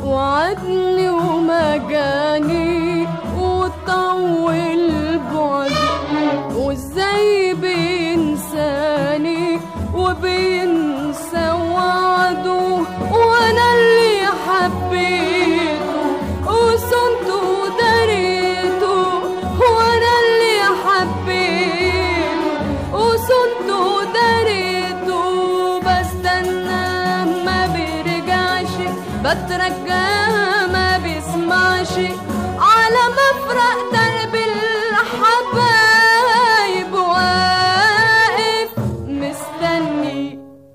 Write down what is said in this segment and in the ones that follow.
وعدني وما جاني وطول بعدي وازاي بينساني وبينسى وعده وانا اللي حبيته وصنته ودريته وانا اللي حبيته وصنته ودريته بستنى ما بيرجعش بترجى ما بيسمعش على مفرق درب الحبايب واقف مستني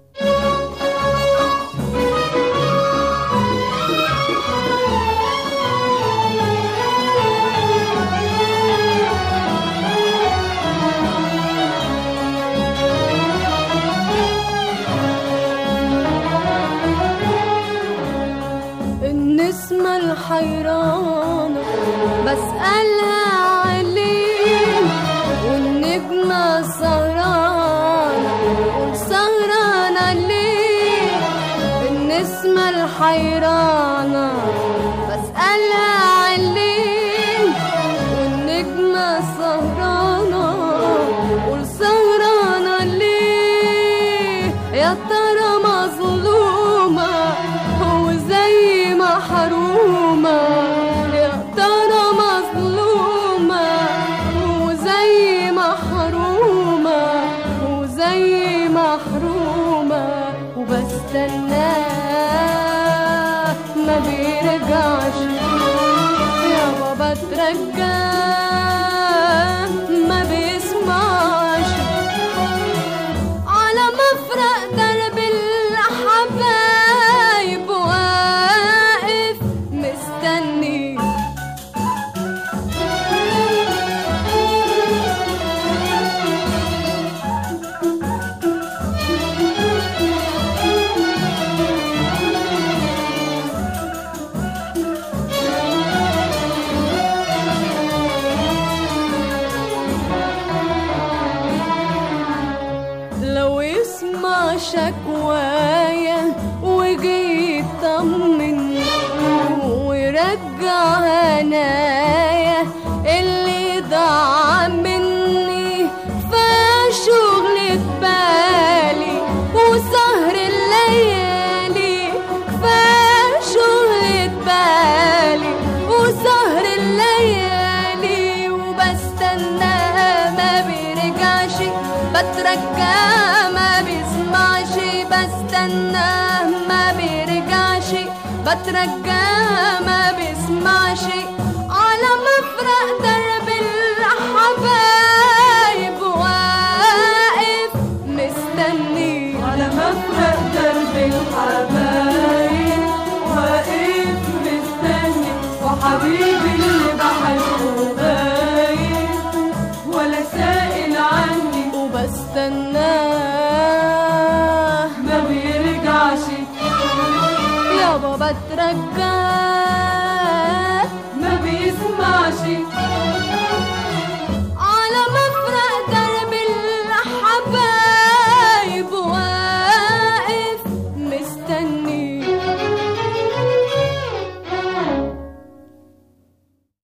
النسمة الحيرانة بسألها عليه والنجمة سهرانة وسهرانة ليه النسمة الحيرانة بسألها عليه والنجمة سهرانة وسهرانة ليه يا ترى مظلومة وزي محرومة يا ترى مظلومة وزي محرومة وزي محرومة وبستناه ما بيرجعش يابا بترجاه ما بيسمعش على مفرق درب الحبايب واقف مستني لو يسمع شكوايا ويجي يطمني ويرجع هنايا اللي ضاع مني فشغلة بالي وسهر الليالي فشغلة بالي وسهر الليالي وبستنى ما بيرجعش بترجى ما بيسمعش بستنى ما بيرجعش بترجى ما بيسمعش على مفرق درب الحبايب واقف مستني على مفرق درب الحبايب واقف مستني وحبيبي اللي بحبه غايب ولا سائل عني وبستناه ما بيرجعش يابا بترجى